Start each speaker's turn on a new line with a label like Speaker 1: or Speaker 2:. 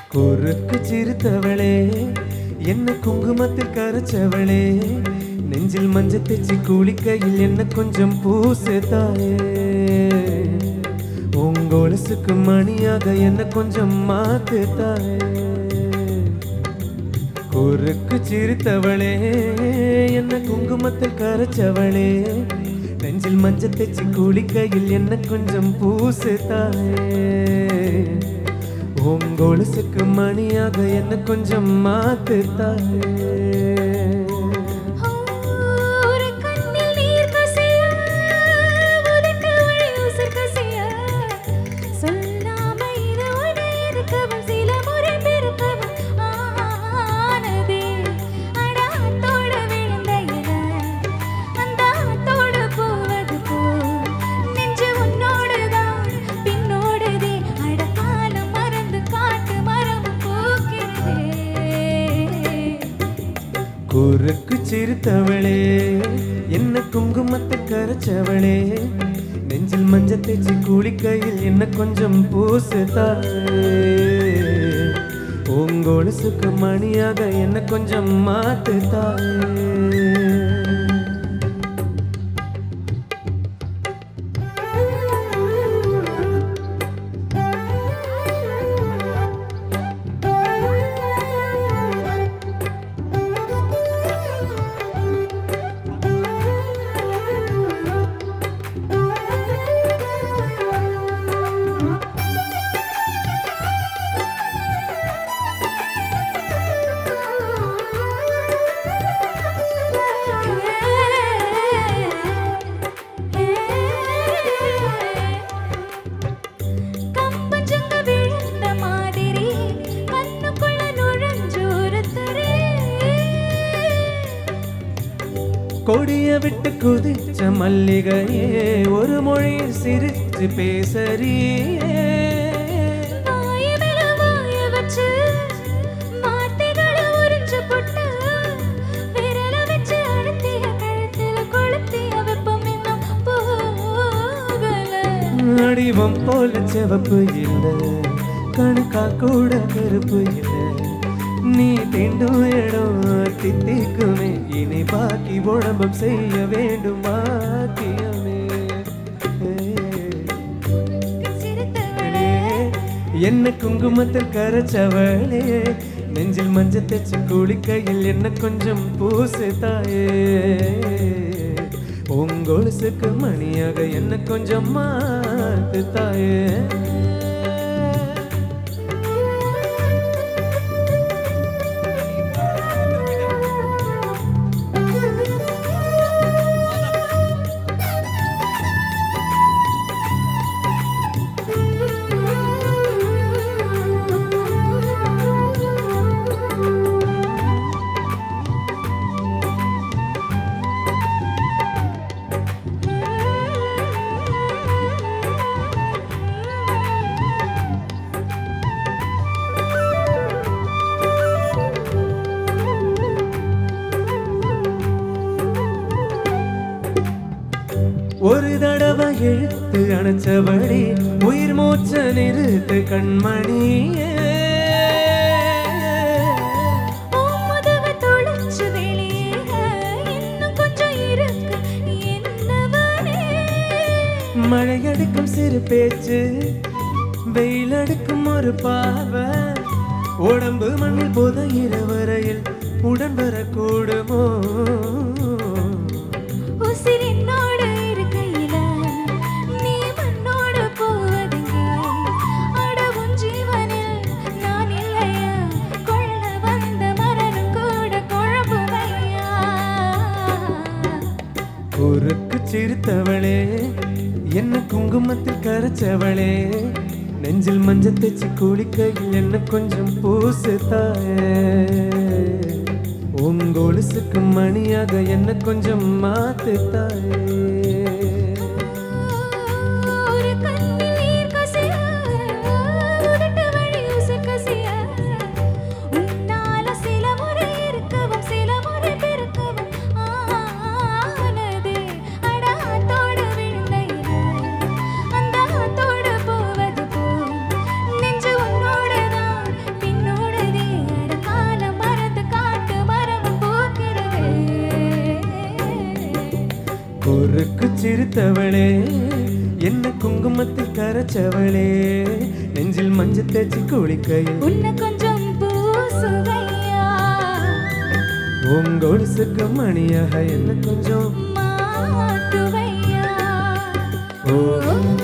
Speaker 1: குறுக்கு சிரித்தவளே என்ன குங்குமத்தில் கரைச்சவளே நெஞ்சில் மஞ்சள் தேச்சி குளிக்கையில் என்ன கொஞ்சம் பூசு தாயே உங்கொலுசுக்கு மணியாக என்ன கொஞ்சம் மாத்து தாயே குறுக்கு சிரித்தவளே என்ன குங்குமத்தில் கரைச்சவளே நெஞ்சில் மஞ்சள் தேச்சி குளிக்கையில் என்ன கொஞ்சம் பூசு தாயே உங்கொலுசுக்கு மணியாக என்ன கொஞ்சம் மாத்து தாயே
Speaker 2: ஒரு கண்ணில் நீர் கசிய உதட்டு வழி உசர் கசிய சொல்லாம இது உடனே இருக்கவன் சில முறை பிறப்பவன் ஆனதே அட ஆத்தோட விழுந்த இல அந்த ஆத்தோட போவது போ நெஞ்சு உன்னோடுதான் பின்னோடுதே அட காலம் மறந்து காட்டு மரம் பூக்கிறதே
Speaker 1: குறுக்கு சிரித்தவளே என்ன குங்குமத்தை கரைச்சவளே நெஞ்சில் மஞ்சள் தேய்ச்சி குளிக்கையில் என்ன கொஞ்சம் பூசு தாயே உங்கொலுசுக்கு மணியாக என்ன கொஞ்சம் மாத்து தாயே
Speaker 2: கம்பஞ்சங்க விழுந்த மாதிரி கண்ணுக்குள்ள நுழைஞ்சு ஒருத்தரே
Speaker 1: கொடிய விட்டு குதிச்ச மல்லிகையே ஒரு மொழி சிரிச்சு பேசறியே
Speaker 2: வாய மேல வாய வச்சு வார்த்தைகளை உறிஞ்சு போட்டு விரல வச்சு அழுத்திய கழுத்துல கொளுத்திய வெப்பம் இன்னும் போகல
Speaker 1: அடிவம் போல செவப்பு இல்லை கணுக்கா கூட கருப்பு இல்லை நீ திண்டும் இடம் தித்திக்குமே இனி பாக்கி உடம்பம் செய்ய வேண்டும் பாக்கியமே
Speaker 2: சிரித்தவளே
Speaker 1: என்ன குங்குமத்தில் கரைச்சவளே நெஞ்சில் மஞ்சள் தேச்சு குளிக்கையில் என்ன கொஞ்சம் பூசு தாயே உங்கொலுசுக்கு மணியாக என்ன கொஞ்சம் மாத்து தாயே ஒரு தடவை இழுத்து அணைச்சபடி உயிர் மூச்ச நிறுத்து கண்மணியே
Speaker 2: உன் முதுக துளைச்சு வெளியேற இன்னும் கொஞ்சம் இருக்கு என்னவனே
Speaker 1: மழையடுக்கும் சிறு பேச்சு வெயில் அடுக்கும் ஒரு பாவை உடம்பு மண்ணில் புதையிற வரையில் உடன் வரக்கூடுமோ
Speaker 2: உசிரினோடு இருக்கையில நீ மண்ணோடு போவதுங்க அட உன் ஜீவனில் நான் இல்லையா கொள்ள வந்த மரணம் கூட குழம்புவையா
Speaker 1: குறுக்கு சிரித்தவளே என்ன குங்குமத்தில் கரைச்சவளே நெஞ்சில் மஞ்சள் தேச்சு குளிக்கையில் என்ன கொஞ்சம் பூசு தாயே உங்கொலுசுக்கு மணியாக என்ன கொஞ்சம் மாத்து தாயே
Speaker 2: ஒரு கண்ணில் நீர் கசிய உதட்டு வழி உசர் கசிய உன்னால சில முறை இருக்கவும் சில முறை பிறக்கவும் ஆனதே அட ஆத்தோட விழுந்த இல அந்த ஆத்தோட போவது போ நெஞ்சு உன்னோட தான் பின்னோட
Speaker 1: எடுத்தவளே என்ன குங்குமத்தில் கரைச்சவளே நெஞ்சில் மஞ்சள் தேய்ச்சி குளிக்கையில்
Speaker 2: உன்னை கொஞ்சம் பூசுவையா
Speaker 1: உங்கொலுசுக்கு மணியாக என்ன கொஞ்சம்
Speaker 2: மாத்துவையா
Speaker 1: ஓ
Speaker 2: ஓ